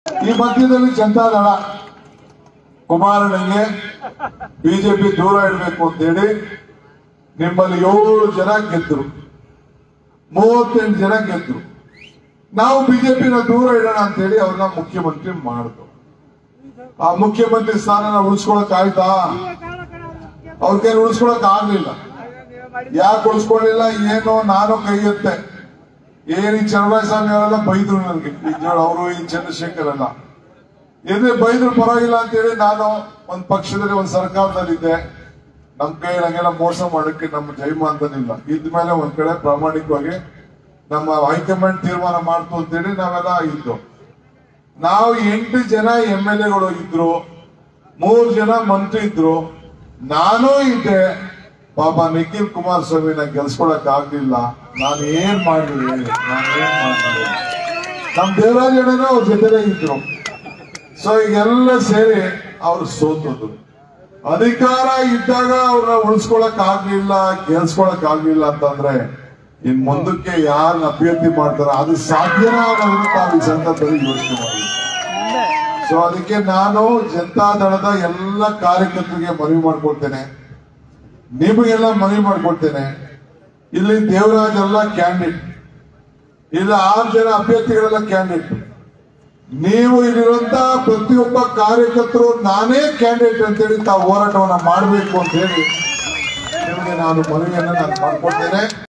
ಈ ಮಧ್ಯದಲ್ಲಿ ಜನತಾದಳ ಕುಮಾರನಿಗೆ ಬಿಜೆಪಿ ದೂರ ಇಡಬೇಕು ಅಂತೇಳಿ ನಿಮ್ಮಲ್ಲಿ ಏಳು ಜನ ಗೆದ್ರು ಮೂವತ್ತೆಂಟು ಜನ ಗೆದ್ರು ನಾವು ಬಿಜೆಪಿನ ದೂರ ಇಡೋಣ ಅಂತೇಳಿ ಅವ್ರನ್ನ ಮುಖ್ಯಮಂತ್ರಿ ಮಾಡಿದ್ರು ಆ ಮುಖ್ಯಮಂತ್ರಿ ಸ್ಥಾನನ ಉಳಿಸ್ಕೊಳಕ್ ಆಯ್ತಾ ಅವ್ರ ಕೈ ಉಳಿಸ್ಕೊಳಕ್ ಆಗ್ಲಿಲ್ಲ ಯಾಕೆ ಉಳಿಸ್ಕೊಳ್ಳಿಲ್ಲ ಏನೋ ನಾನು ಕೈ ಎತ್ತೆ ಏನ್ ಈ ಚನ್ನರಾಯಸ್ವಾಮಿ ಅವರೆಲ್ಲ ಬೈದ್ರು ನನಗೆ ಅವರು ಈ ಚಂದ್ರಶೇಖರ್ ಎಲ್ಲ ಎದೆ ಬೈದ್ರು ಪರವಾಗಿಲ್ಲ ಅಂತೇಳಿ ನಾನು ಒಂದ್ ಪಕ್ಷದಲ್ಲಿ ಒಂದ್ ಸರ್ಕಾರದಲ್ಲಿದ್ದೆ ನಮ್ ಕೈ ಹಂಗೆಲ್ಲ ಮೋಸ ಮಾಡಕ್ಕೆ ನಮ್ಮ ಜೈಮ ಅಂತನಿಲ್ಲ ಇದ್ಮೇಲೆ ಒಂದ್ ಕಡೆ ಪ್ರಾಮಾಣಿಕವಾಗಿ ನಮ್ಮ ಹೈಕಮಾಂಡ್ ತೀರ್ಮಾನ ಮಾಡ್ತು ಅಂತೇಳಿ ನಾವೆಲ್ಲ ಇದ್ದು ನಾವು ಎಂಟು ಜನ ಎಂ ಎಲ್ ಎಗಳು ಇದ್ರು ಮೂರು ಜನ ಮಂತ್ರಿ ಇದ್ರು ನಾನೂ ಇದ್ದೆ ಪಾಪ ನಿಖಿಲ್ ಕುಮಾರಸ್ವಾಮಿನ ಗೆಲ್ಸ್ಕೊಳಕ್ ಆಗ್ಲಿಲ್ಲ ನಾನು ಏನ್ ಮಾಡ್ಲಿ ನಾನು ಏನ್ ಮಾಡ್ಲಿ ನಮ್ ದೇವರಾಜಣ್ಣನೂ ಅವ್ರ ಜೊತೆಲೇ ಇದ್ರು ಸೊ ಈಗೆಲ್ಲ ಸೇರಿ ಅವ್ರು ಸೋತದ್ದು ಅಧಿಕಾರ ಇದ್ದಾಗ ಅವ್ರನ್ನ ಉಳಿಸ್ಕೊಳಕ್ ಆಗ್ಲಿಲ್ಲ ಗೆಲ್ಸ್ಕೊಳಕ್ ಆಗ್ಲಿಲ್ಲ ಅಂತಂದ್ರೆ ಇನ್ ಮುಂದಕ್ಕೆ ಯಾರನ್ನ ಅಭ್ಯರ್ಥಿ ಮಾಡ್ತಾರ ಅದು ಸಾಧ್ಯನಾ ಅನ್ನೋದನ್ನ ತಾವು ಈ ಸಂದರ್ಭದಲ್ಲಿ ಯೋಚನೆ ಮಾಡಿ ಸೊ ಅದಕ್ಕೆ ನಾನು ಜನತಾದಳದ ಎಲ್ಲ ಕಾರ್ಯಕರ್ತರಿಗೆ ಮನವಿ ಮಾಡ್ಕೊಳ್ತೇನೆ ನಿಮಗೆಲ್ಲ ಮನವಿ ಮಾಡ್ಕೊಳ್ತೇನೆ ಇಲ್ಲಿ ದೇವರಾಜ್ ಎಲ್ಲ ಕ್ಯಾಂಡಿಡೇಟ್ ಇಲ್ಲಿ ಆರು ಜನ ಅಭ್ಯರ್ಥಿಗಳೆಲ್ಲ ಕ್ಯಾಂಡಿಡೇಟ್ ನೀವು ಇಲ್ಲಿರುವಂತ ಪ್ರತಿಯೊಬ್ಬ ಕಾರ್ಯಕರ್ತರು ನಾನೇ ಕ್ಯಾಂಡಿಡೇಟ್ ಅಂತೇಳಿ ತಾವು ಹೋರಾಟವನ್ನ ಮಾಡಬೇಕು ಅಂತ ಹೇಳಿ ನಿಮಗೆ ನಾನು ಮನವಿಯನ್ನ ನಾನು ಮಾಡ್ಕೊಳ್ತೇನೆ